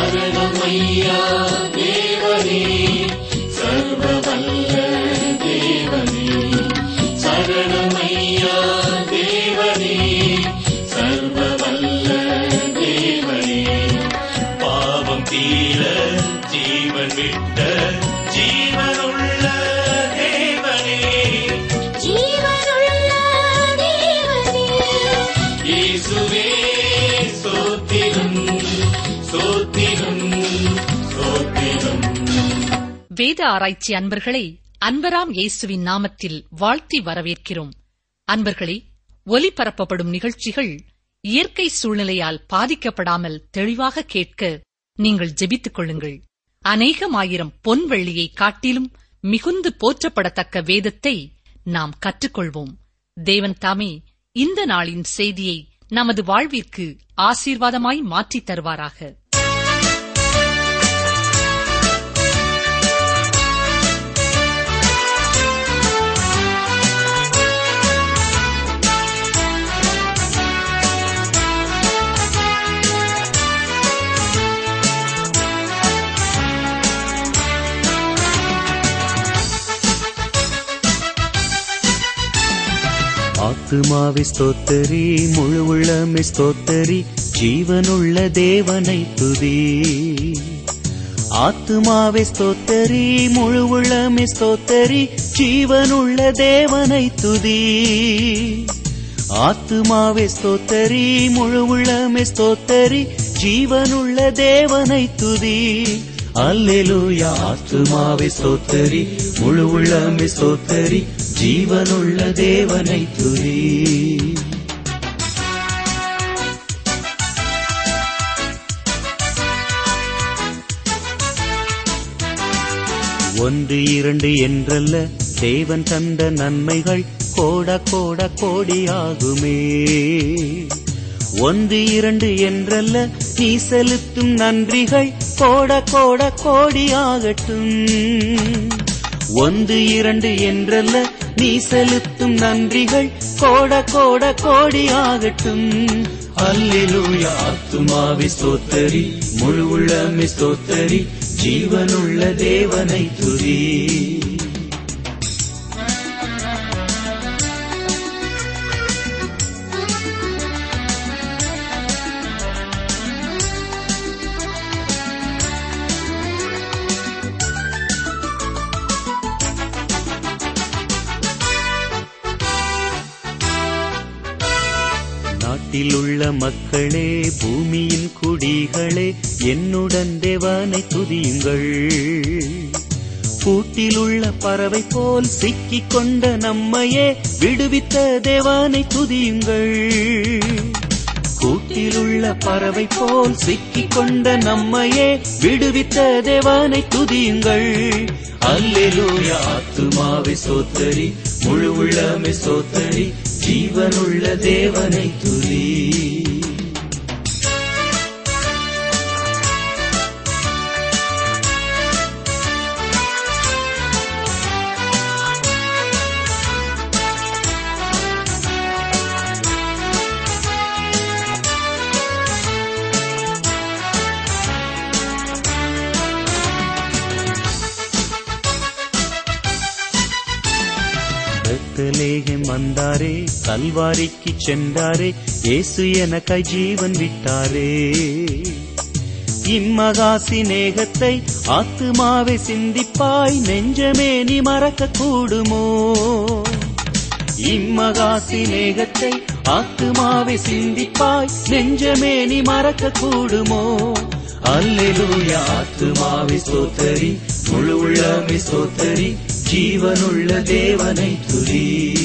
சரணமையா தேவனே சர்வவல்ல தேவனே சரணமையா தேவனே சர்வவல்ல தேவனே பாவம் தீர ஜீவன் விட்ட ஜீவனுள்ள தேவனே ஜீவனுள்ள தேவனே இயேசுவே சோத்திரம் சோத்திரம் சோத்திரம் வேத ஆராய்ச்சி அன்பர்களை அன்பராம் இயேசுவின் நாமத்தில் வாழ்த்தி வரவேற்கிறோம் அன்பர்களே ஒலிபரப்பப்படும் நிகழ்ச்சிகள் இயற்கை சூழ்நிலையால் பாதிக்கப்படாமல் தெளிவாக கேட்க நீங்கள் ஜெபித்துக் கொள்ளுங்கள் அநேகமாயிரம் பொன் வெள்ளியை காட்டிலும் மிகுந்து போற்றப்படத்தக்க வேதத்தை நாம் கற்றுக்கொள்வோம் தேவன் தாமே இந்த நாளின் செய்தியை நமது வாழ்விற்கு ஆசீர்வாதமாய் மாற்றித் தருவாராக ஆத்துமாவை ஸ்தோத்தரி முழு உள்ளமை ஸ்தோத்தரி ஜீவனுள்ள தேவனை துதி ஆத்துமாவை ஸ்தோத்தரி முழு உள்ளமை ஸ்தோத்தரி ஜீவனுள்ள தேவனை துதி ஆத்துமாவை ஸ்தோத்தரி முழு உள்ளமை ஸ்தோத்தரி ஜீவனுள்ள தேவனை துதி அல்லேலூயா ஆத்துமாவை ஸ்தோத்தரி முழு உள்ளமை ஸ்தோத்தரி ஜீவனுள்ள தேவனை துதி ஒன்று இரண்டு என்றல்ல தேவன் தந்த நன்மைகள் கோட கோட கோடியாகுமே ஒன்று இரண்டு என்றல்ல நீ செலுத்தும் நன்றிகள் கோட கோட கோடியாகட்டும் ஒன்று இரண்டு என்றல்ல நீ செலுத்தும் நன்றிகள் கோட கோட கோடியாகட்டும் அல்லேலூயா ஆத்துமாவை ஸ்தோத்தரி முழு உள்ளமை ஸ்தோத்தரி ஜீவனுள்ள தேவனை துதி நாட்டில் உள்ள மக்களே பூமியின் குடிகளே என்னுடன் தேவனை துதியுங்கள் கூட்டில் உள்ள பறவை போல் சிக்கிக் கொண்ட நம்மையே விடுவித்த தேவனை துதியுங்கள் கூட்டில் உள்ள பறவை போல் சிக்கிக் கொண்ட நம்மையே விடுவித்த தேவனை துதியுங்கள் அல்லேலூயா ஆத்துமாவை சோத்தரி முழு உள்ளமை சோத்தரி ஜீவனுள்ள தேவனை துதி பெத்தலேகம் வந்தாரே கல்வாரிக்கு சென்றாரே இயேசு எனக்காய் ஜீவன் விட்டாரே இம்மகா சிநேகத்தை ஆத்துமாவை சிந்திப்பாய் நெஞ்சமே நீ மறக்க கூடுமோ இம்மகா சிநேகத்தை ஆத்துமாவை சிந்திப்பாய் நெஞ்சமே நீ மறக்க கூடுமோ அல்லேலூயா ஆத்துமாவை சோத்தரி முழு உள்ளமை சோத்தரி ஜீவனுள்ள தேவனை துதி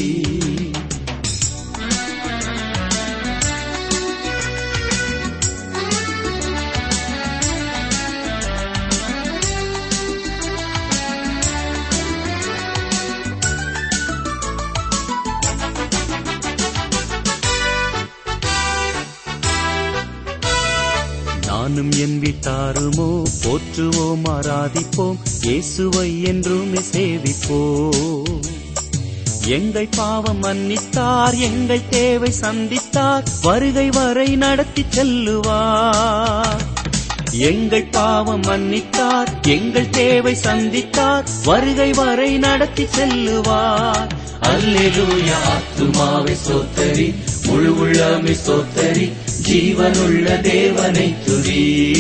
நானும் என் வீட்டாருமோ போற்றுவோம் ஆராதிப்போம் இயேசுவை என்றுமே சேவிப்போம் எங்கள் பாவம் மன்னித்தார் எங்கள் தேவை சந்தித்தார் வருகை வரை நடத்தி செல்லுவார் எங்கள் பாவம் மன்னித்தார் எங்கள் தேவை சந்தித்தார் வருகை வரை நடத்தி செல்லுவார் அல்லேலூயா ஆத்துமாவை சோத்தரி முழு உள்ளமை சோத்தரி ஜீவனுள்ள தேவனை துதி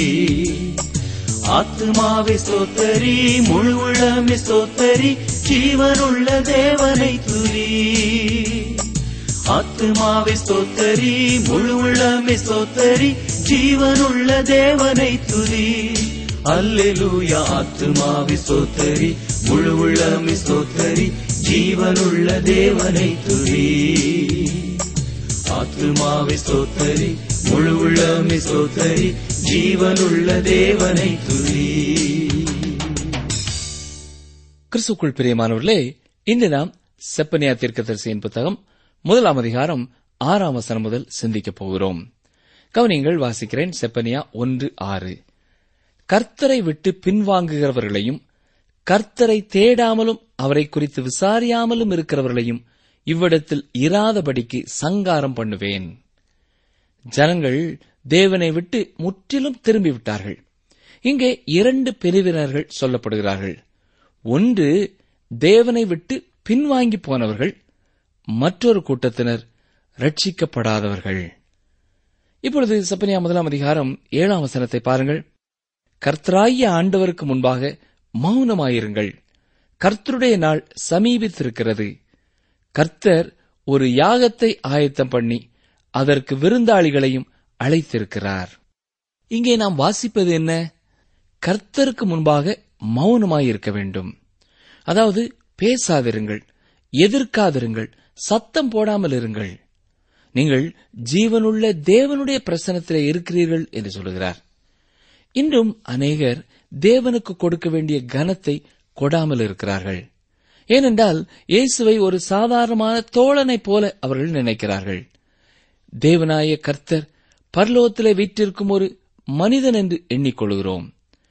ஆத்துமாவை சோத்தரி முழு உள்ளமை சோத்தரி ஜீவனுள்ள தேவனை துதி ஆத்துமாவை ஸ்தோத்தரி முழு உள்ளமே ஸ்தோத்தரி ஜீவனுள்ள தேவனை துதி அல்லேலூயா ஆத்துமாவை ஸ்தோத்தரி முழு உள்ளமே ஸ்தோத்தரி ஜீவனுள்ள தேவனை துதி ஆத்துமாவை ஸ்தோத்தரி முழு உள்ளமே ஸ்தோத்தரி ஜீவனுள்ள தேவனை துதி கிறிஸ்துக்குள் பிரியமானவர்களே இன்று நாம் செப்பனியா தீர்க்கதரிசியின் புத்தகம் முதலாம் அதிகாரம் ஆறாம் வசனம் முதல் சிந்திக்கப் போகிறோம் கவனியங்கள் வாசிக்கிறேன் செப்பனியா ஒன்று ஆறு கர்த்தரை விட்டு பின்வாங்குகிறவர்களையும் கர்த்தரை தேடாமலும் அவரை குறித்து விசாரியாமலும் இருக்கிறவர்களையும் இவ்விடத்தில் இராதபடிக்கு சங்காரம் பண்ணுவேன் ஜனங்கள் தேவனை விட்டு முற்றிலும் திரும்பிவிட்டார்கள் இங்கே இரண்டு பிரிவினர்கள் சொல்லப்படுகிறார்கள் ஒன்று தேவனை விட்டு பின்வாங்கி போனவர்கள் மற்றொரு கூட்டத்தினர் ரட்சிக்கப்படாதவர்கள் இப்பொழுது சப்பனியா முதலாம் அதிகாரம் ஏழாம் வசனத்தை பாருங்கள் கர்த்தராகிய ஆண்டவருக்கு முன்பாக மௌனமாயிருங்கள் கர்த்தருடைய நாள் சமீபித்திருக்கிறது கர்த்தர் ஒரு யாகத்தை ஆயத்தம் பண்ணி அதற்கு விருந்தாளிகளையும் அழைத்திருக்கிறார் இங்கே நாம் வாசிப்பது என்ன கர்த்தருக்கு முன்பாக மௌனமாயிருக்க வேண்டும் அதாவது பேசாதிருங்கள் எதிர்க்காதிருங்கள் சத்தம் போடாமல் இருங்கள் நீங்கள் ஜீவனுள்ள தேவனுடைய பிரசனத்திலே இருக்கிறீர்கள் என்று சொல்கிறார் இன்றும் அநேகர் தேவனுக்கு கொடுக்க வேண்டிய கனத்தை கொடாமல் இருக்கிறார்கள் ஏனென்றால் இயேசுவை ஒரு சாதாரணமான தோழனைப் போல அவர்கள் நினைக்கிறார்கள் தேவனாய கர்த்தர் பரலோகத்திலே வீற்றிருக்கும் ஒரு மனிதன் என்று எண்ணிக்கொள்கிறோம்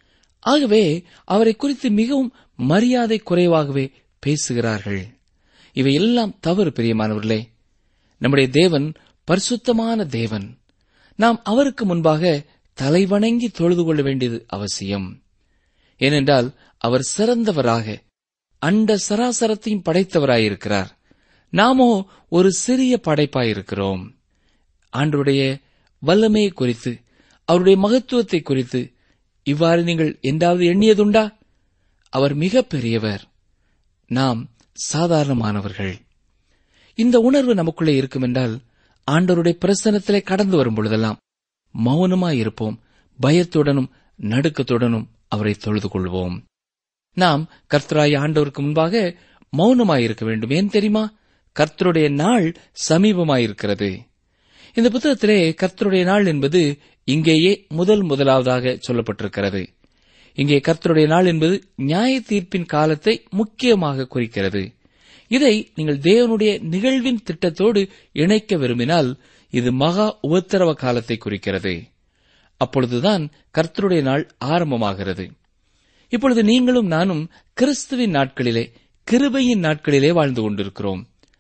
ஆகவே அவரை குறித்து மிகவும் மரியாதை குறைவாகவே பேசுகிறார்கள் இவையெல்லாம் தவறு பிரியமானவர்களே நம்முடைய தேவன் பரிசுத்தமான தேவன் நாம் அவருக்கு முன்பாக தலைவணங்கி தொழுது கொள்ள வேண்டியது அவசியம் ஏனென்றால் அவர் சிறந்தவராக அண்ட சராசரத்தையும் படைத்தவராயிருக்கிறார் நாமோ ஒரு சிறிய படைப்பாயிருக்கிறோம் ஆண்டவருடைய வல்லமையை குறித்து அவருடைய மகத்துவத்தை குறித்து இவ்வாறு நீங்கள் என்றாவது எண்ணியதுண்டா அவர் மிக பெரியவர் நாம் சாதாரணமானவர்கள் இந்த உணர்வு நமக்குள்ளே இருக்கும் என்றால் ஆண்டவருடைய பிரசனத்திலே கடந்து வரும் பொழுதெல்லாம் மௌனமாயிருப்போம் பயத்துடனும் நடுக்கத்துடனும் அவரை தொழுது கொள்வோம் நாம் கர்த்தராய ஆண்டவருக்கு முன்பாக மௌனமாயிருக்க வேண்டும் ஏன் தெரியுமா கர்த்தருடைய நாள் சமீபமாயிருக்கிறது இந்த புத்தகத்திலே கர்த்தருடைய நாள் என்பது இங்கேயே முதல் முதலாவதாக சொல்லப்பட்டிருக்கிறது இங்கே கர்த்தருடைய நாள் என்பது நியாய தீர்ப்பின் காலத்தை முக்கியமாக குறிக்கிறது இதை நீங்கள் தேவனுடைய நிகழ்வின் திட்டத்தோடு இணைக்க விரும்பினால் இது மகா உபத்திரவ காலத்தை குறிக்கிறது அப்பொழுதுதான் கர்த்தருடைய நாள் ஆரம்பமாகிறது இப்பொழுது நீங்களும் நானும் கிறிஸ்துவின் நாட்களிலே கிருபையின் நாட்களிலே வாழ்ந்து கொண்டிருக்கிறோம்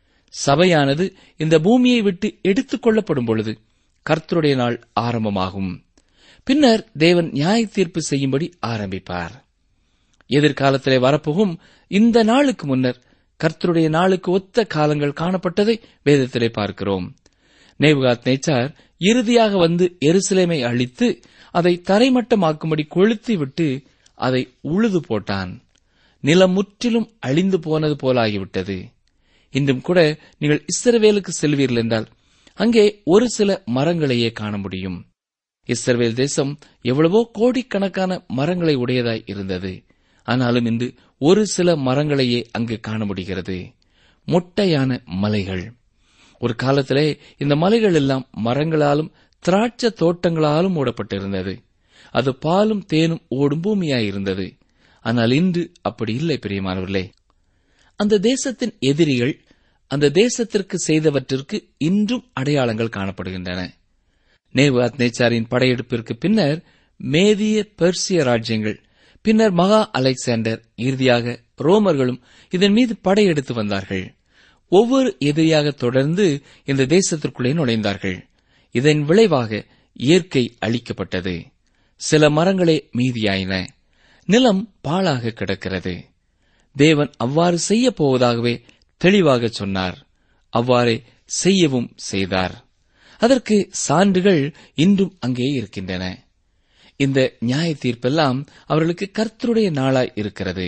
சபையானது இந்த பூமியை விட்டு எடுத்துக் கொள்ளப்படும் பொழுது கர்த்தருடைய நாள் ஆரம்பமாகும் பின்னர் தேவன் நியாய தீர்ப்பு செய்யும்படி ஆரம்பிப்பார் எதிர்காலத்திலே வரப்போகும் இந்த நாளுக்கு முன்னர் கர்த்தருடைய நாளுக்கு ஒத்த காலங்கள் காணப்பட்டதை வேதத்திலே பார்க்கிறோம் நேபுகாத் நேச்சார் இறுதியாக வந்து எருசலேமை அழித்து அதை தரைமட்டமாக்கும்படி கொளுத்தி விட்டு அதை உழுது போட்டான் நிலம் முற்றிலும் அழிந்து போனது போலாகிவிட்டது இன்றும் கூட நீங்கள் இஸ்ரவேலுக்கு செல்வீர்கள் என்றால் அங்கே ஒரு சில மரங்களையே காண முடியும் இஸ்ரவேல் தேசம் எவ்வளவோ கோடிக்கணக்கான மரங்களை உடையதாய் இருந்தது ஆனாலும் இன்று ஒரு சில மரங்களையே அங்கு காண முடிகிறது மொட்டையான மலைகள் ஒரு காலத்திலே இந்த மலைகள் எல்லாம் மரங்களாலும் திராட்சை தோட்டங்களாலும் மூடப்பட்டிருந்தது அது பாலும் தேனும் ஓடும் பூமியாயிருந்தது ஆனால் இன்று அப்படி இல்லை பிரியமானவர்களே அந்த தேசத்தின் எதிரிகள் அந்த தேசத்திற்கு செய்தவற்றிற்கு இன்றும் அடையாளங்கள் காணப்படுகின்றன நேவாத் நேச்சாரின் படையெடுப்பிற்கு பின்னர் மேதிய பெர்சிய ராஜ்யங்கள் பின்னர் மகா அலெக்சாண்டர் இறுதியாக ரோமர்களும் இதன் மீது படையெடுத்து வந்தார்கள் ஒவ்வொரு எதிரியாக தொடர்ந்து இந்த தேசத்திற்குள்ளே நுழைந்தார்கள் இதன் விளைவாக இயற்கை அழிக்கப்பட்டது சில மரங்களே மீதியாயின நிலம் பாழாக கிடக்கிறது தேவன் அவ்வாறு செய்யப் போவதாகவே தெளிவாக சொன்னார் அவ்வாறே செய்யவும் செய்தார் அதற்கு சான்றுகள் இன்றும் அங்கே இருக்கின்றன இந்த நியாய தீர்ப்பெல்லாம் அவர்களுக்கு கர்த்தருடைய நாளாய் இருக்கிறது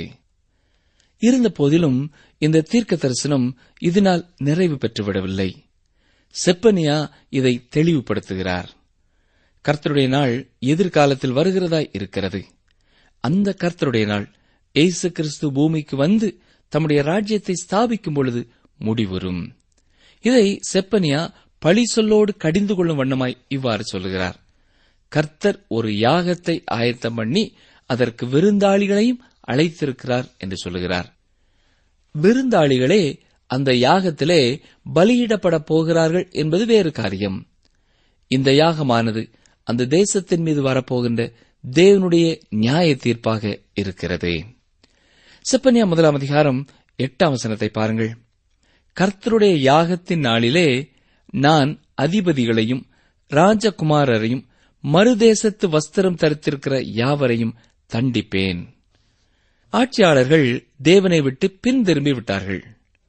இருந்த போதிலும் இந்த தீர்க்க தரிசனம் இதனால் நிறைவு பெற்றுவிடவில்லை செப்பனியா இதை தெளிவுபடுத்துகிறார் கர்த்தருடைய நாள் எதிர்காலத்தில் வருகிறதாய் இருக்கிறது அந்த கர்த்தருடைய நாள் இயேசு கிறிஸ்து பூமிக்கு வந்து தம்முடைய ராஜ்யத்தை ஸ்தாபிக்கும் பொழுது முடிவுறும் இதை செப்பனியா பழி சொல்லோடு கடிந்து கொள்ளும் வண்ணமாய் இவ்வாறு சொல்லுகிறார் கர்த்தர் ஒரு யாகத்தை ஆயத்தம் பண்ணி அதற்கு விருந்தாளிகளையும் அழைத்திருக்கிறார் என்று சொல்லுகிறார் விருந்தாளிகளே அந்த யாகத்திலே பலியிடப்பட போகிறார்கள் என்பது வேறு காரியம் இந்த யாகமானது அந்த தேசத்தின் மீது வரப்போகின்ற தேவனுடைய நியாய தீர்ப்பாக இருக்கிறது செப்பனியா முதலாம் அதிகாரம் எட்டாம் வசனத்தை பாருங்கள் கர்த்தருடைய யாகத்தின் நாளிலே நான் அதிபதிகளையும் ராஜகுமாரரையும் மறுதேசத்து வஸ்திரம் தரித்திருக்கிற யாவரையும் தண்டிப்பேன் ஆட்சியாளர்கள் தேவனை விட்டு பின் திரும்பி விட்டார்கள்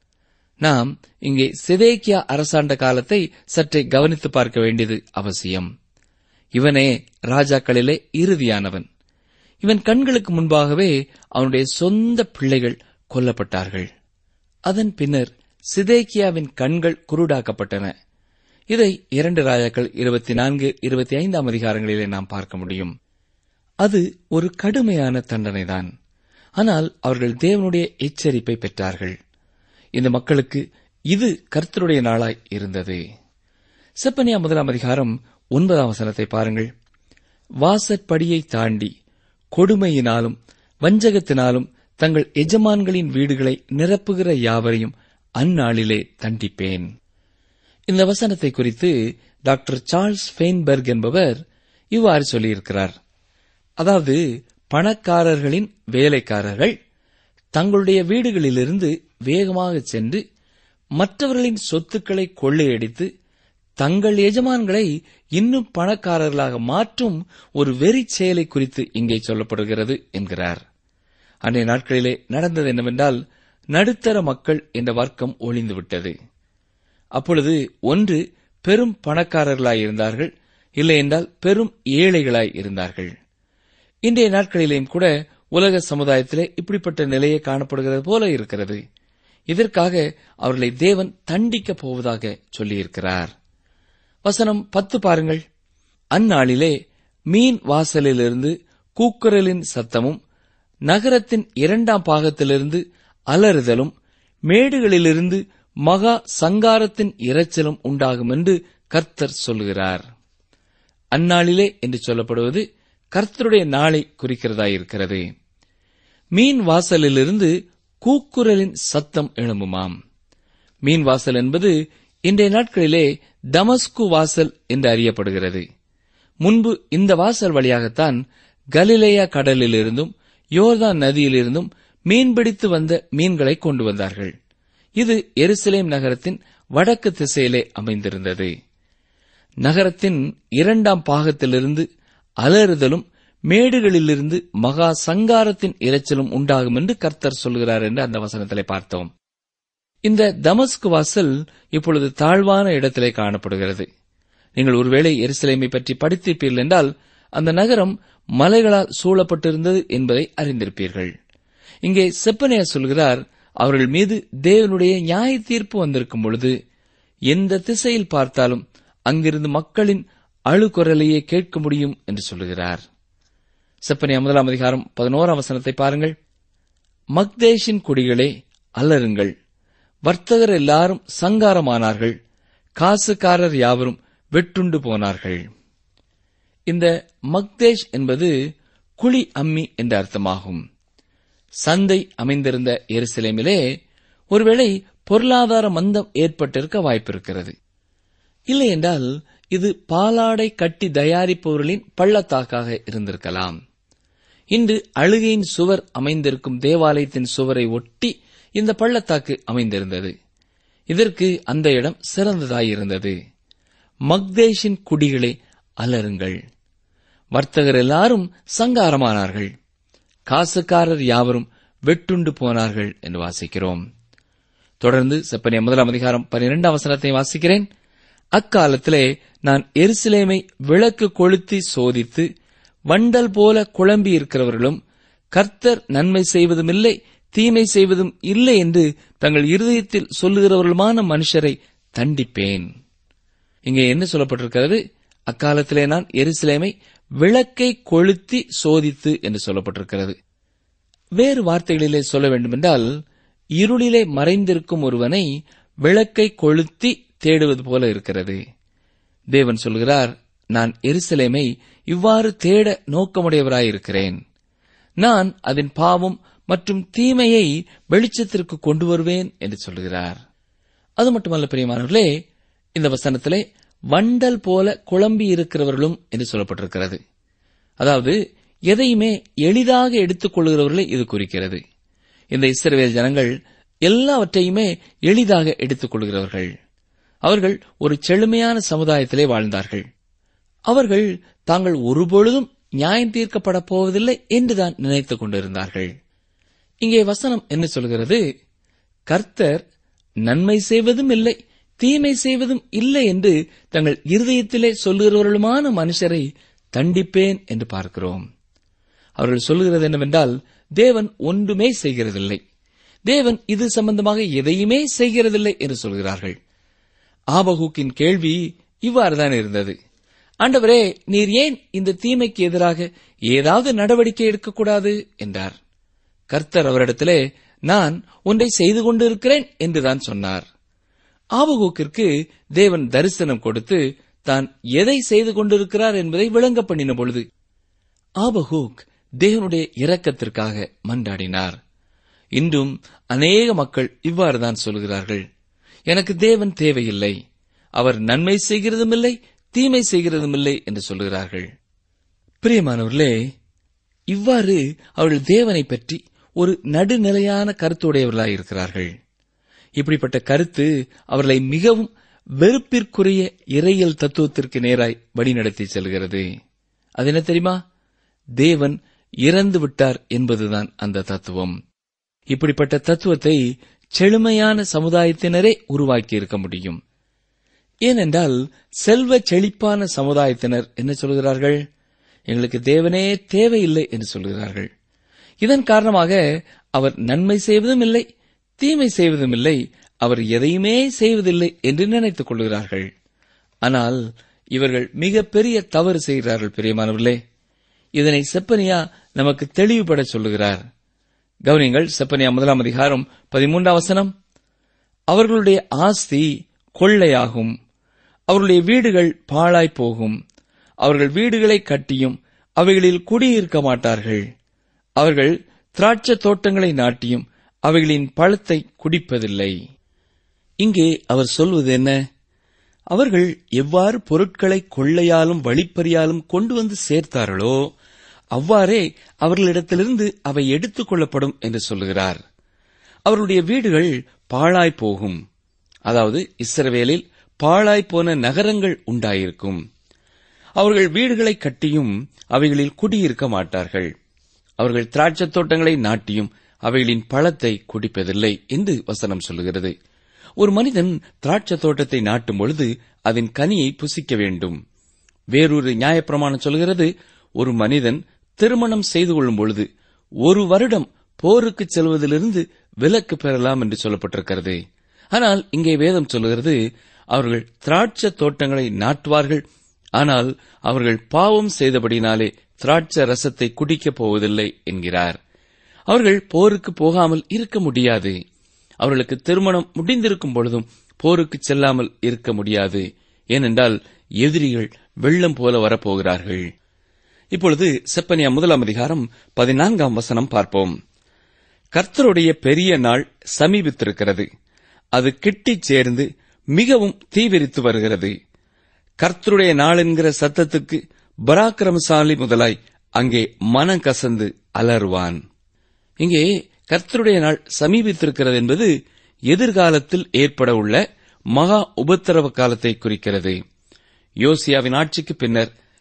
நாம் இங்கே சிதேக்கியா அரசாண்ட காலத்தை சற்றே கவனித்து பார்க்க வேண்டியது அவசியம் இவனே ராஜாக்களிலே இறுதியானவன் இவன் கண்களுக்கு முன்பாகவே அவனுடைய சொந்த பிள்ளைகள் கொல்லப்பட்டார்கள் அதன் பின்னர் சிதேக்கியாவின் கண்கள் குருடாக்கப்பட்டன இதை இரண்டு ராஜாக்கள் இருபத்தி நான்கு இருபத்தி ஐந்தாம் அதிகாரங்களிலே நாம் பார்க்க முடியும் அது ஒரு கடுமையான தண்டனைதான் ஆனால் அவர்கள் தேவனுடைய எச்சரிப்பை பெற்றார்கள் இந்த மக்களுக்கு இது கர்த்தருடைய நாளாய் இருந்தது செப்பனியா முதலாம் அதிகாரம் ஒன்பதாம் வசனத்தை பாருங்கள் வாசற்படியை தாண்டி கொடுமையினாலும் வஞ்சகத்தினாலும் தங்கள் எஜமான்களின் வீடுகளை நிரப்புகிற யாவரையும் அந்நாளிலே தண்டிப்பேன் இந்த வசனத்தை குறித்து டாக்டர் சார்ல்ஸ் ஃபெயின்பெர்க் என்பவர் இவ்வாறு சொல்லியிருக்கிறார் அதாவது பணக்காரர்களின் வேலைக்காரர்கள் தங்களுடைய வீடுகளிலிருந்து வேகமாக சென்று மற்றவர்களின் சொத்துக்களை கொள்ளையடித்து தங்கள் எஜமான்களை இன்னும் பணக்காரர்களாக மாற்றும் ஒரு வெறி செயலை குறித்து இங்கே சொல்லப்படுகிறது என்கிறார் அன்றைய நாட்களிலே நடந்தது என்னவென்றால் நடுத்தர மக்கள் என்ற வர்க்கம் ஒளிந்துவிட்டது அப்பொழுது ஒன்று பெரும் பணக்காரர்களாய் இருந்தார்கள் இல்லையென்றால் பெரும் ஏழைகளாய் இருந்தார்கள் இன்றைய நாட்களிலேயும் கூட உலக சமுதாயத்திலே இப்படிப்பட்ட நிலையே காணப்படுகிறது போல இருக்கிறது இதற்காக அவர்களை தேவன் தண்டிக்கப் போவதாக சொல்லியிருக்கிறார் வசனம் பத்து பாருங்கள் அந்நாளிலே மீன் வாசலிலிருந்து கூக்குரலின் சத்தமும் நகரத்தின் இரண்டாம் பாகத்திலிருந்து அலறுதலும் மேடுகளிலிருந்து மகா சங்காரத்தின் இரைச்சலும் உண்டாகும் என்று கர்த்தர் சொல்கிறார் அந்நாளிலே என்று சொல்லப்படுவது கர்த்தருடைய நாளை குறிக்கிறதாயிருக்கிறது மீன் வாசலிலிருந்து கூக்குரலின் சத்தம் எழும்புமாம் மீன் வாசல் என்பது இன்றைய நாட்களிலே தமஸ்கு வாசல் என்று அறியப்படுகிறது முன்பு இந்த வாசல் வழியாகத்தான் கலிலேயா கடலிலிருந்தும் யோர்தான் நதியிலிருந்தும் மீன்பிடித்து வந்த மீன்களை கொண்டு வந்தார்கள் இது எருசலேம் நகரத்தின் வடக்கு திசையிலே அமைந்திருந்தது நகரத்தின் இரண்டாம் பாகத்திலிருந்து அலறுதலும் மேடுகளிலிருந்து மகா சங்காரத்தின் இரைச்சலும் உண்டாகும் என்று கர்த்தர் சொல்கிறார் என்று அந்த வசனத்திலே பார்த்தோம் இந்த தமஸ்கு வாசல் இப்பொழுது தாழ்வான இடத்திலே காணப்படுகிறது நீங்கள் ஒருவேளை எருசலேமை பற்றி படித்திருப்பீர்கள் என்றால் அந்த நகரம் மலைகளால் சூழப்பட்டிருந்தது என்பதை அறிந்திருப்பீர்கள் இங்கே செப்பனையா சொல்கிறார் அவர்கள் மீது தேவனுடைய நியாய தீர்ப்பு வந்திருக்கும் பொழுது எந்த திசையில் பார்த்தாலும் அங்கிருந்து மக்களின் அழுகுரலையே கேட்க முடியும் என்று சொல்லுகிறார் செப்பனியா முதலாம் அதிகாரம் பதினோராம் வசனத்தை பாருங்கள் மக்தேஷின் குடிகளே அல்லருங்கள் வர்த்தகர் எல்லாரும் சங்காரமானார்கள் காசுக்காரர் யாவரும் வெட்டுண்டு போனார்கள் இந்த மக்தேஷ் என்பது குழி அம்மி என்ற அர்த்தமாகும் சந்தை அமைந்திருந்த எருசலேமிலே ஒருவேளை பொருளாதார மந்தம் ஏற்பட்டிருக்க வாய்ப்பிருக்கிறது இல்லையென்றால் இது பாலாடை கட்டி தயாரிப்பவர்களின் பள்ளத்தாக்காக இருந்திருக்கலாம் இன்று அழுகையின் சுவர் அமைந்திருக்கும் தேவாலயத்தின் சுவரை ஒட்டி இந்த பள்ளத்தாக்கு அமைந்திருந்தது இதற்கு அந்த இடம் சிறந்ததாயிருந்தது மக்தேஷின் குடிகளே அலருங்கள் வர்த்தகர் எல்லாரும் சங்காரமானார்கள் காசுக்காரர் யாவரும் வெட்டுண்டு போனார்கள் என்று வாசிக்கிறோம் தொடர்ந்து செப்பனிய முதலாம் அதிகாரம் பனிரெண்டாம் வசனத்தை வாசிக்கிறேன் அக்காலத்திலே நான் எருசலேமை விளக்கு கொளுத்தி சோதித்து வண்டல் போல குழம்பி இருக்கிறவர்களும் கர்த்தர் நன்மை செய்வதும் இல்லை தீமை செய்வதும் இல்லை என்று தங்கள் இருதயத்தில் சொல்லுகிறவர்களுமான மனுஷரை தண்டிப்பேன் இங்கே என்ன சொல்லப்பட்டிருக்கிறது அக்காலத்திலே நான் எருசலேமை விளக்கை கொளுத்தி சோதித்து என்று சொல்லப்பட்டிருக்கிறது வேறு வார்த்தைகளிலே சொல்ல வேண்டுமென்றால் இருளிலே மறைந்திருக்கும் ஒருவனை விளக்கை கொளுத்தி தேடுவது போல இருக்கிறது தேவன் சொல்கிறார் நான் எருசலேமை இவ்வாறு தேட நோக்கமுடையவராயிருக்கிறேன் நான் அதன் பாவம் மற்றும் தீமையை வெளிச்சத்திற்கு கொண்டு வருவேன் என்று சொல்கிறார் அது மட்டுமல்ல பிரியமானவர்களே இந்த வசனத்திலே வண்டல் போல குழம்பி இருக்கிறவர்களும் என்று சொல்லப்பட்டிருக்கிறது அதாவது எதையுமே எளிதாக எடுத்துக் கொள்கிறவர்களை இது குறிக்கிறது இந்த இஸ்ரவேல் ஜனங்கள் எல்லாவற்றையுமே எளிதாக எடுத்துக் கொள்கிறவர்கள் அவர்கள் ஒரு செழுமையான சமுதாயத்திலே வாழ்ந்தார்கள் அவர்கள் தாங்கள் ஒருபொழுதும் நியாயம் தீர்க்கப்பட போவதில்லை என்றுதான் நினைத்துக் கொண்டிருந்தார்கள் இங்கே வசனம் என்ன சொல்கிறது கர்த்தர் நன்மை செய்வதும் இல்லை தீமை செய்வதும் இல்லை என்று தங்கள் இருதயத்திலே சொல்லுகிறவர்களுமான மனுஷரை தண்டிப்பேன் என்று பார்க்கிறோம் அவர்கள் சொல்லுகிறது என்னவென்றால் தேவன் ஒன்றுமே செய்கிறதில்லை தேவன் இது சம்பந்தமாக எதையுமே செய்கிறதில்லை என்று சொல்கிறார்கள் ஆபகூக்கின் கேள்வி இவ்வாறுதான் இருந்தது ஆண்டவரே நீர் ஏன் இந்த தீமைக்கு எதிராக ஏதாவது நடவடிக்கை எடுக்கக்கூடாது என்றார் கர்த்தர் அவரிடத்திலே நான் ஒன்றை செய்து கொண்டிருக்கிறேன் என்றுதான் சொன்னார் ஆபகூக்கிற்கு தேவன் தரிசனம் கொடுத்து தான் எதை செய்து கொண்டிருக்கிறார் என்பதை விளங்க பண்ணின பொழுது ஆபகூக் தேவனுடைய இரக்கத்திற்காக மன்றாடினார் இன்றும் அநேக மக்கள் இவ்வாறுதான் சொல்கிறார்கள் எனக்கு தேவன் தேவையில்லை அவர் நன்மை செய்கிறதும் இல்லை தீமை செய்கிறதும் இல்லை என்று சொல்கிறார்கள் பிரியமானவர்களே இவ்வாறு அவர்கள் தேவனை பற்றி ஒரு நடுநிலையான கருத்துடையவர்களாய் இருக்கிறார்கள் இப்படிப்பட்ட கருத்து அவர்களை மிகவும் வெறுப்பிற்குரிய இறையியல் தத்துவத்திற்கு நேராய் வழிநடத்தி செல்கிறது அது என்ன தெரியுமா தேவன் இறந்து விட்டார் என்பதுதான் அந்த தத்துவம் இப்படிப்பட்ட தத்துவத்தை செழுமையான சமுதாயத்தினரே உருவாக்கி இருக்க முடியும் ஏனென்றால் செல்வ செழிப்பான சமுதாயத்தினர் என்ன சொல்கிறார்கள் எங்களுக்கு தேவனே தேவையில்லை என்று சொல்கிறார்கள் இதன் காரணமாக அவர் நன்மை செய்வதும் இல்லை தீமை செய்வதும் இல்லை அவர் எதையுமே செய்வதில்லை என்று நினைத்துக் கொள்கிறார்கள் ஆனால் இவர்கள் மிகப்பெரிய தவறு செய்கிறார்கள் பிரியமானவர்களே இதனை செப்பனியா நமக்கு தெளிவுபட சொல்லுகிறார் கவனிங்கள் செப்பனியா முதலாம் அதிகாரம் பதிமூன்றாம் வசனம் அவர்களுடைய ஆஸ்தி கொள்ளையாகும் அவர்களுடைய வீடுகள் பாழாய் போகும் அவர்கள் வீடுகளை கட்டியும் அவைகளில் குடியிருக்க மாட்டார்கள் அவர்கள் திராட்சை தோட்டங்களை நாட்டியும் அவைகளின் பழத்தை குடிப்பதில்லை இங்கே அவர் சொல்வது என்ன அவர்கள் எவ்வாறு பொருட்களை கொள்ளையாலும் வழிப்பறியாலும் கொண்டு வந்து சேர்த்தார்களோ அவ்வாறே அவர்களிடத்திலிருந்து அவை எடுத்துக் கொள்ளப்படும் என்று சொல்லுகிறார் அவருடைய வீடுகள் பாழாய் போகும் அதாவது இஸ்ரவேலில் பாழாய் போன நகரங்கள் உண்டாயிருக்கும் அவர்கள் வீடுகளை கட்டியும் அவைகளில் குடியிருக்க மாட்டார்கள் அவர்கள் திராட்சைத் தோட்டங்களை நாட்டியும் அவைகளின் பழத்தை குடிப்பதில்லை என்று வசனம் சொல்லுகிறது ஒரு மனிதன் திராட்சைத் தோட்டத்தை நாட்டும் பொழுது அதன் கனியை புசிக்க வேண்டும் வேறொரு நியாயப்பிரமாணம் சொல்கிறது ஒரு மனிதன் திருமணம் செய்து கொள்ளும் பொழுது ஒரு வருடம் போருக்கு செல்வதிலிருந்து விலக்கு பெறலாம் என்று சொல்லப்பட்டிருக்கிறது ஆனால் இங்கே வேதம் சொல்லுகிறது அவர்கள் திராட்சை தோட்டங்களை நாட்டுவார்கள் ஆனால் அவர்கள் பாவம் செய்தபடினாலே திராட்சை ரசத்தை குடிக்கப் போவதில்லை என்கிறார் அவர்கள் போருக்கு போகாமல் இருக்க முடியாது அவர்களுக்கு திருமணம் முடிந்திருக்கும் பொழுதும் போருக்கு செல்லாமல் இருக்க முடியாது ஏனென்றால் எதிரிகள் வெள்ளம் போல வரப்போகிறார்கள் இப்பொழுது செப்பனியா முதலாம் அதிகாரம் பதினான்காம் வசனம் பார்ப்போம் கர்த்தருடைய பெரிய நாள் சமீபித்திருக்கிறது அது கிட்டிச் சேர்ந்து மிகவும் தீவிரித்து வருகிறது கர்த்தருடைய நாள் என்கிற சத்தத்துக்கு பராக்கிரமசாலி முதலாய் அங்கே மனம் கசந்து அலறுவான் இங்கே கர்த்தருடைய நாள் சமீபித்திருக்கிறது என்பது எதிர்காலத்தில் ஏற்பட உள்ள மகா உபத்திரவ காலத்தை குறிக்கிறது யோசியாவின் ஆட்சிக்கு பின்னர்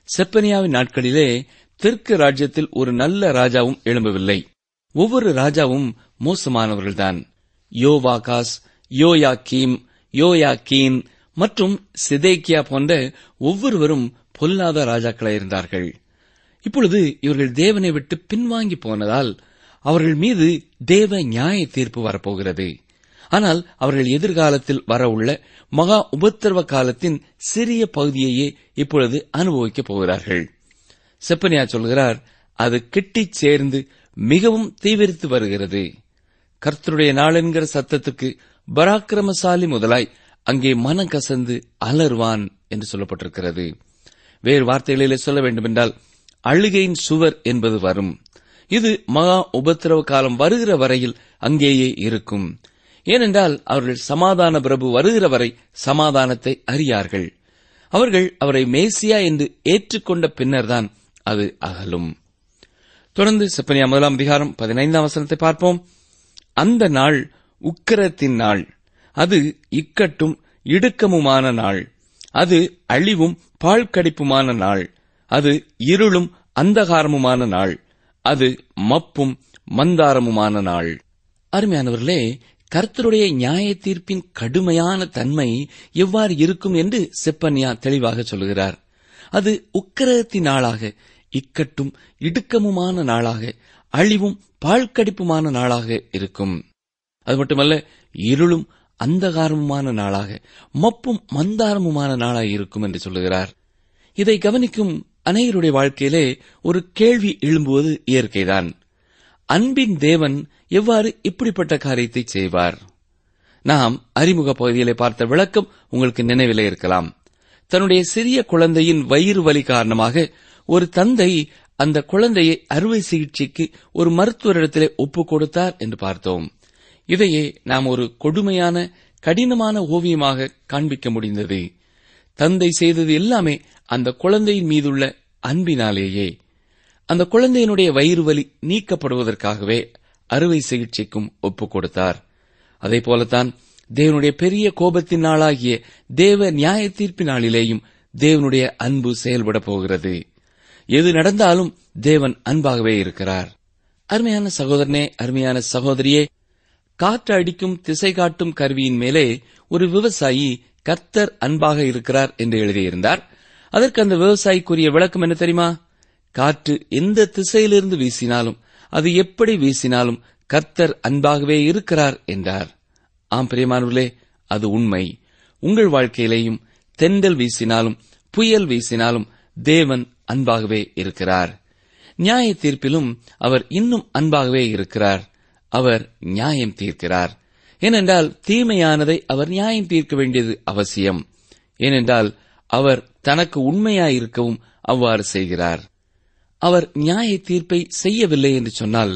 செப்பனியாவின் நாட்களிலே தெற்கு ராஜ்யத்தில் ஒரு நல்ல ராஜாவும் எழும்பவில்லை ஒவ்வொரு ராஜாவும் மோசமானவர்கள்தான் யோவாகாஸ் யோயாக்கீம் யோயாக்கீன் மற்றும் சிதேக்கியா போன்ற ஒவ்வொருவரும் பொல்லாத ராஜாக்களாயிருந்தார்கள் இப்பொழுது இவர்கள் தேவனை விட்டு பின்வாங்கி போனதால் அவர்கள் மீது தேவ நியாய தீர்ப்பு வரப்போகிறது ஆனால் அவர்கள் எதிர்காலத்தில் வரவுள்ள மகா உபத்திரவ காலத்தின் சிறிய பகுதியையே இப்பொழுது அனுபவிக்கப் போகிறார்கள் செப்பனியா சொல்கிறார் அது கிட்டிச் சேர்ந்து மிகவும் தீவிரித்து வருகிறது கர்த்தருடைய நாள் என்கிற சத்தத்துக்கு பராக்கிரமசாலி முதலாய் அங்கே மனம் கசந்து அலறுவான் என்று சொல்லப்பட்டிருக்கிறது வேறு வார்த்தைகளிலே சொல்ல வேண்டுமென்றால் அழுகையின் சுவர் என்பது வரும் இது மகா உபத்திரவ காலம் வருகிற வரையில் அங்கேயே இருக்கும் ஏனென்றால் அவர்கள் சமாதான பிரபு வருகிற வரை சமாதானத்தை அறியார்கள் அவர்கள் அவரை மேசியா என்று ஏற்றுக்கொண்ட பின்னர்தான் அது அகலும் தொடர்ந்து செப்பனியா முதலாம் அதிகாரம் பதினைந்தாம் வசனத்தை பார்ப்போம் அந்த நாள் உக்கிரத்தின் நாள் அது இக்கட்டும் இடுக்கமுமான நாள் அது அழிவும் பாழ்கடிப்புமான நாள் அது இருளும் அந்தகாரமுமான நாள் அது மப்பும் மந்தாரமுமான நாள் அருமையானவர்களே கர்த்தருடைய நியாய தீர்ப்பின் கடுமையான தன்மை எவ்வாறு இருக்கும் என்று செப்பன்யா தெளிவாக சொல்கிறார் அது உக்கிரத்தின் நாளாக இக்கட்டும் இடுக்கமுமான நாளாக அழிவும் பாழ்கடிப்புமான நாளாக இருக்கும் அது மட்டுமல்ல இருளும் அந்தகாரமுமான நாளாக மப்பும் மந்தாரமுமான நாளாக இருக்கும் என்று சொல்லுகிறார் இதை கவனிக்கும் அநேகருடைய வாழ்க்கையிலே ஒரு கேள்வி எழும்புவது இயற்கைதான் அன்பின் தேவன் எவ்வாறு இப்படிப்பட்ட காரியத்தை செய்வார் நாம் அறிமுக பகுதியிலே பார்த்த விளக்கம் உங்களுக்கு நினைவிலே இருக்கலாம் தன்னுடைய சிறிய குழந்தையின் வயிறு வலி காரணமாக ஒரு தந்தை அந்த குழந்தையை அறுவை சிகிச்சைக்கு ஒரு மருத்துவரிடத்திலே ஒப்புக் கொடுத்தார் என்று பார்த்தோம் இதையே நாம் ஒரு கொடுமையான கடினமான ஓவியமாக காண்பிக்க முடிந்தது தந்தை செய்தது எல்லாமே அந்த குழந்தையின் மீதுள்ள அன்பினாலேயே அந்த குழந்தையினுடைய வயிறு வலி நீக்கப்படுவதற்காகவே அறுவை சிகிச்சைக்கும் ஒப்புக் கொடுத்தார் அதே போலத்தான் தேவனுடைய பெரிய கோபத்தின் நாளாகிய தேவ நியாய தீர்ப்பின் நாளிலேயும் தேவனுடைய அன்பு செயல்பட போகிறது எது நடந்தாலும் தேவன் அன்பாகவே இருக்கிறார் அருமையான சகோதரனே அருமையான சகோதரியே காற்று அடிக்கும் திசை காட்டும் கருவியின் மேலே ஒரு விவசாயி கர்த்தர் அன்பாக இருக்கிறார் என்று எழுதியிருந்தார் அதற்கு அந்த விவசாயிக்குரிய விளக்கம் என்ன தெரியுமா காற்று எந்த திசையிலிருந்து வீசினாலும் அது எப்படி வீசினாலும் கர்த்தர் அன்பாகவே இருக்கிறார் என்றார் ஆம் பிரியமானவர்களே அது உண்மை உங்கள் வாழ்க்கையிலேயும் தென்றல் வீசினாலும் புயல் வீசினாலும் தேவன் அன்பாகவே இருக்கிறார் நியாய தீர்ப்பிலும் அவர் இன்னும் அன்பாகவே இருக்கிறார் அவர் நியாயம் தீர்க்கிறார் ஏனென்றால் தீமையானதை அவர் நியாயம் தீர்க்க வேண்டியது அவசியம் ஏனென்றால் அவர் தனக்கு உண்மையாயிருக்கவும் அவ்வாறு செய்கிறார் அவர் நியாய தீர்ப்பை செய்யவில்லை என்று சொன்னால்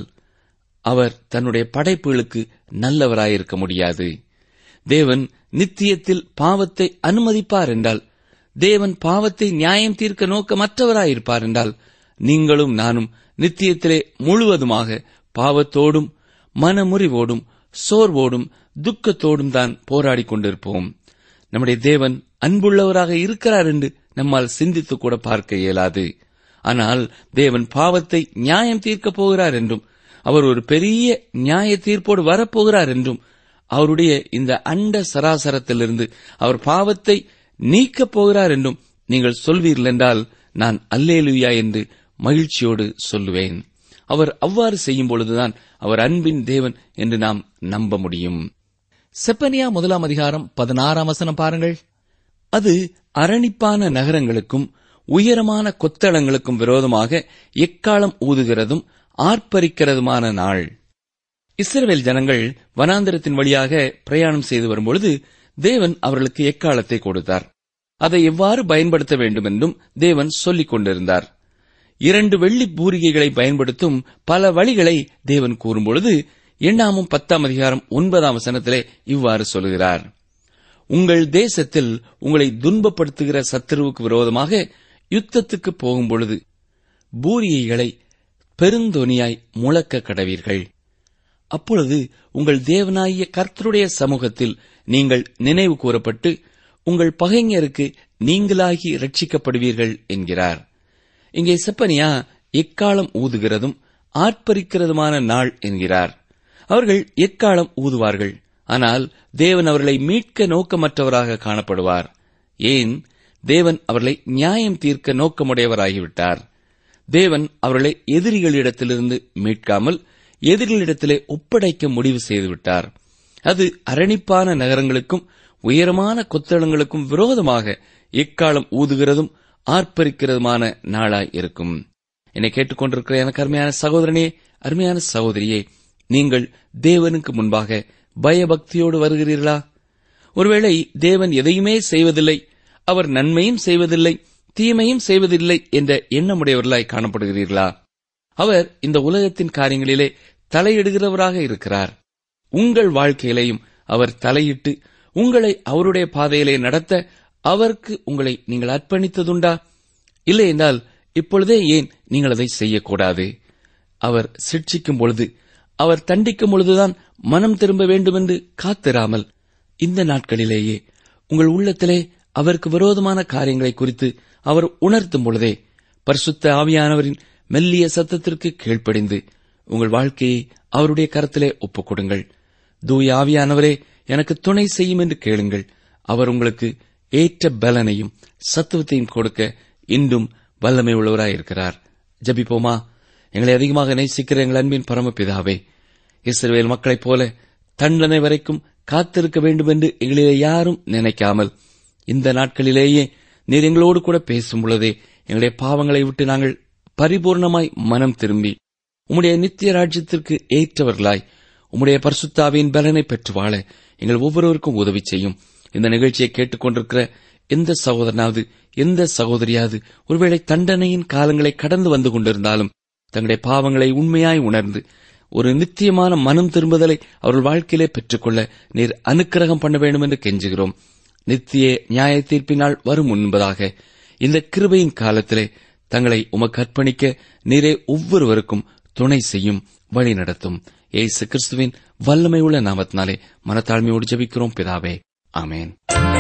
அவர் தன்னுடைய படைப்புகளுக்கு நல்லவராயிருக்க முடியாது தேவன் நித்தியத்தில் பாவத்தை அனுமதிப்பார் என்றால் தேவன் பாவத்தை நியாயம் தீர்க்க நோக்கமற்றவராயிருப்பார் என்றால் நீங்களும் நானும் நித்தியத்திலே முழுவதுமாக பாவத்தோடும் மனமுறிவோடும் சோர்வோடும் துக்கத்தோடும் தான் போராடிக் கொண்டிருப்போம் நம்முடைய தேவன் அன்புள்ளவராக இருக்கிறார் என்று நம்மால் சிந்தித்து கூட பார்க்க இயலாது ஆனால் தேவன் பாவத்தை நியாயம் தீர்க்கப் போகிறார் என்றும் அவர் ஒரு பெரிய நியாய தீர்ப்போடு வரப்போகிறார் என்றும் அவருடைய இந்த அண்ட சராசரத்திலிருந்து அவர் பாவத்தை நீக்கப் போகிறார் என்றும் நீங்கள் சொல்வீர்கள் என்றால் நான் அல்லேலுயா என்று மகிழ்ச்சியோடு சொல்லுவேன் அவர் அவ்வாறு செய்யும் பொழுதுதான் அவர் அன்பின் தேவன் என்று நாம் நம்ப முடியும் செப்பனியா முதலாம் அதிகாரம் பதினாறாம் வசனம் பாருங்கள் அது அரணிப்பான நகரங்களுக்கும் உயரமான கொத்தளங்களுக்கும் விரோதமாக எக்காலம் ஊதுகிறதும் ஆர்ப்பரிக்கிறதுமான நாள் இஸ்ரவேல் ஜனங்கள் வனாந்திரத்தின் வழியாக பிரயாணம் செய்து வரும்பொழுது தேவன் அவர்களுக்கு எக்காலத்தை கொடுத்தார் அதை எவ்வாறு பயன்படுத்த வேண்டும் என்றும் தேவன் சொல்லிக் கொண்டிருந்தார் இரண்டு வெள்ளி பூரிகைகளை பயன்படுத்தும் பல வழிகளை தேவன் கூறும்பொழுது எண்ணாமும் பத்தாம் அதிகாரம் ஒன்பதாம் வசனத்திலே இவ்வாறு சொல்கிறார் உங்கள் தேசத்தில் உங்களை துன்பப்படுத்துகிற சத்துருவுக்கு விரோதமாக யுத்தத்துக்கு போகும் பொழுது பூரியைகளை பெருந்தொனியாய் முழக்க கடவீர்கள் அப்பொழுது உங்கள் தேவனாகிய கர்த்தருடைய சமூகத்தில் நீங்கள் நினைவு கூறப்பட்டு உங்கள் பகைஞருக்கு நீங்களாகி ரட்சிக்கப்படுவீர்கள் என்கிறார் இங்கே செப்பனியா எக்காலம் ஊதுகிறதும் ஆர்ப்பரிக்கிறதுமான நாள் என்கிறார் அவர்கள் எக்காலம் ஊதுவார்கள் ஆனால் தேவன் அவர்களை மீட்க நோக்கமற்றவராக காணப்படுவார் ஏன் தேவன் அவர்களை நியாயம் தீர்க்க நோக்கமுடையவராகிவிட்டார் தேவன் அவர்களை எதிரிகளிடத்திலிருந்து மீட்காமல் எதிரிகளிடத்திலே ஒப்படைக்க முடிவு செய்துவிட்டார் அது அரணிப்பான நகரங்களுக்கும் உயரமான கொத்தளங்களுக்கும் விரோதமாக எக்காலம் ஊதுகிறதும் ஆர்ப்பரிக்கிறதுமான நாளாய் இருக்கும் என்னை கேட்டுக்கொண்டிருக்கிற எனக்கு அருமையான சகோதரனே அருமையான சகோதரியே நீங்கள் தேவனுக்கு முன்பாக பயபக்தியோடு வருகிறீர்களா ஒருவேளை தேவன் எதையுமே செய்வதில்லை அவர் நன்மையும் செய்வதில்லை தீமையும் செய்வதில்லை என்ற எண்ணமுடையவர்களாய் காணப்படுகிறீர்களா அவர் இந்த உலகத்தின் காரியங்களிலே தலையிடுகிறவராக இருக்கிறார் உங்கள் வாழ்க்கையிலேயும் அவர் தலையிட்டு உங்களை அவருடைய பாதையிலே நடத்த அவருக்கு உங்களை நீங்கள் அர்ப்பணித்ததுண்டா இல்லை என்றால் இப்பொழுதே ஏன் நீங்கள் அதை செய்யக்கூடாது அவர் சிட்சிக்கும் பொழுது அவர் தண்டிக்கும் பொழுதுதான் மனம் திரும்ப வேண்டுமென்று காத்திராமல் இந்த நாட்களிலேயே உங்கள் உள்ளத்திலே அவருக்கு விரோதமான காரியங்களை குறித்து அவர் உணர்த்தும் பொழுதே பரிசுத்த ஆவியானவரின் மெல்லிய சத்தத்திற்கு கீழ்ப்படிந்து உங்கள் வாழ்க்கையை அவருடைய கரத்திலே ஒப்புக் கொடுங்கள் தூய ஆவியானவரே எனக்கு துணை செய்யும் என்று கேளுங்கள் அவர் உங்களுக்கு ஏற்ற பலனையும் சத்துவத்தையும் கொடுக்க இன்றும் வல்லமை உள்ளவராயிருக்கிறார் ஜபிப்போமா எங்களை அதிகமாக நேசிக்கிற எங்கள் அன்பின் பரமபிதாவே இஸ்ரவேல் மக்களைப் போல தண்டனை வரைக்கும் காத்திருக்க வேண்டும் என்று எங்களிலே யாரும் நினைக்காமல் இந்த நாட்களிலேயே நீர் எங்களோடு கூட பேசும் பொழுதே எங்களுடைய பாவங்களை விட்டு நாங்கள் பரிபூர்ணமாய் மனம் திரும்பி உம்முடைய நித்திய ராஜ்யத்திற்கு ஏற்றவர்களாய் உம்முடைய பரிசுத்தாவின் பலனை பெற்று வாழ எங்கள் ஒவ்வொருவருக்கும் உதவி செய்யும் இந்த நிகழ்ச்சியை கேட்டுக்கொண்டிருக்கிற எந்த சகோதரனாவது எந்த சகோதரியாவது ஒருவேளை தண்டனையின் காலங்களை கடந்து வந்து கொண்டிருந்தாலும் தங்களுடைய பாவங்களை உண்மையாய் உணர்ந்து ஒரு நித்தியமான மனம் திரும்புதலை அவர்கள் வாழ்க்கையிலே பெற்றுக்கொள்ள நீர் அனுக்கிரகம் பண்ண வேண்டும் என்று கெஞ்சுகிறோம் நித்திய நியாய தீர்ப்பினால் வரும் முன்பதாக இந்த கிருபையின் காலத்திலே தங்களை உமக்கு அர்ப்பணிக்க நீரே ஒவ்வொருவருக்கும் துணை செய்யும் வழி நடத்தும் ஏசு கிறிஸ்துவின் வல்லமை உள்ள நாமத்தினாலே மனத்தாழ்மையோடு ஜெபிக்கிறோம் பிதாவே ஆமேன்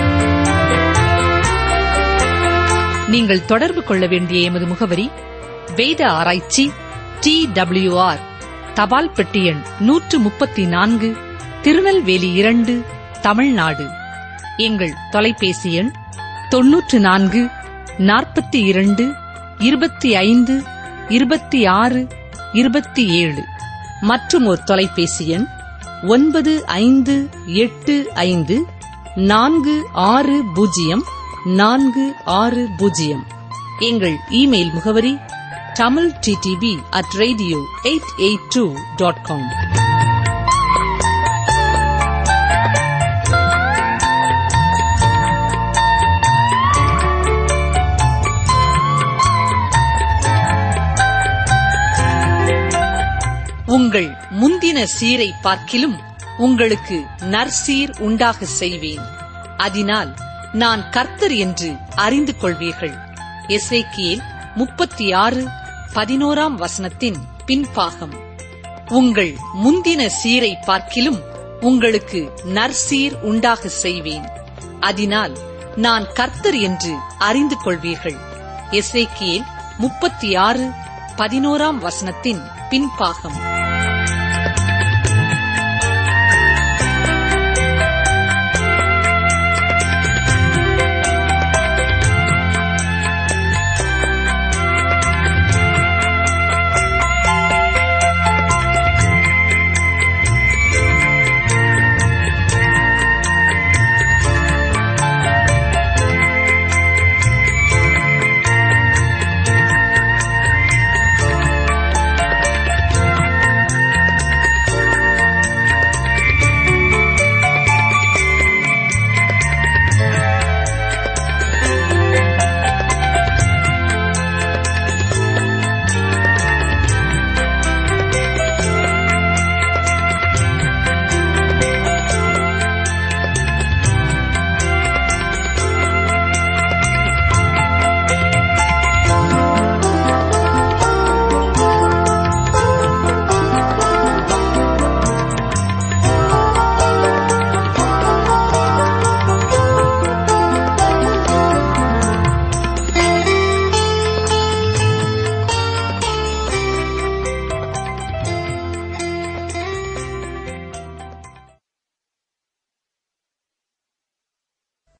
நீங்கள் தொடர்பு கொள்ள வேண்டிய எமது முகவரி வேத ஆராய்ச்சி டி ஆர் தபால் பெட்டி எண் நூற்று முப்பத்தி நான்கு திருநெல்வேலி இரண்டு தமிழ்நாடு எங்கள் தொலைபேசி எண் தொன்னூற்று நான்கு நாற்பத்தி இரண்டு இருபத்தி ஐந்து இருபத்தி ஆறு இருபத்தி ஏழு மற்றும் ஒரு தொலைபேசி எண் ஒன்பது ஐந்து எட்டு ஐந்து நான்கு ஆறு பூஜ்ஜியம் நான்கு ஆறு பூஜ்ஜியம் எங்கள் இமெயில் முகவரி Tamil DTP at radio eight eight two dot com உங்கள் முந்தின சீரை பார்க்கிலும் உங்களுக்கு நற்சீர் உண்டாக செய்வேன் அதனால் நான் கர்த்தர் என்று அறிந்து கொள்வீர்கள் எசேக்கியேல் முப்பத்தி ஆறு பதினோராம் வசனத்தின் பின்பாகம் உங்கள் முந்தின சீரை பார்க்கிலும் உங்களுக்கு நற்சீர் உண்டாக செய்வேன் அதனால் நான் கர்த்தர் என்று அறிந்து கொள்வீர்கள் எசேக்கியேல் முப்பத்தி ஆறு பதினோராம் வசனத்தின் பின்பாகம்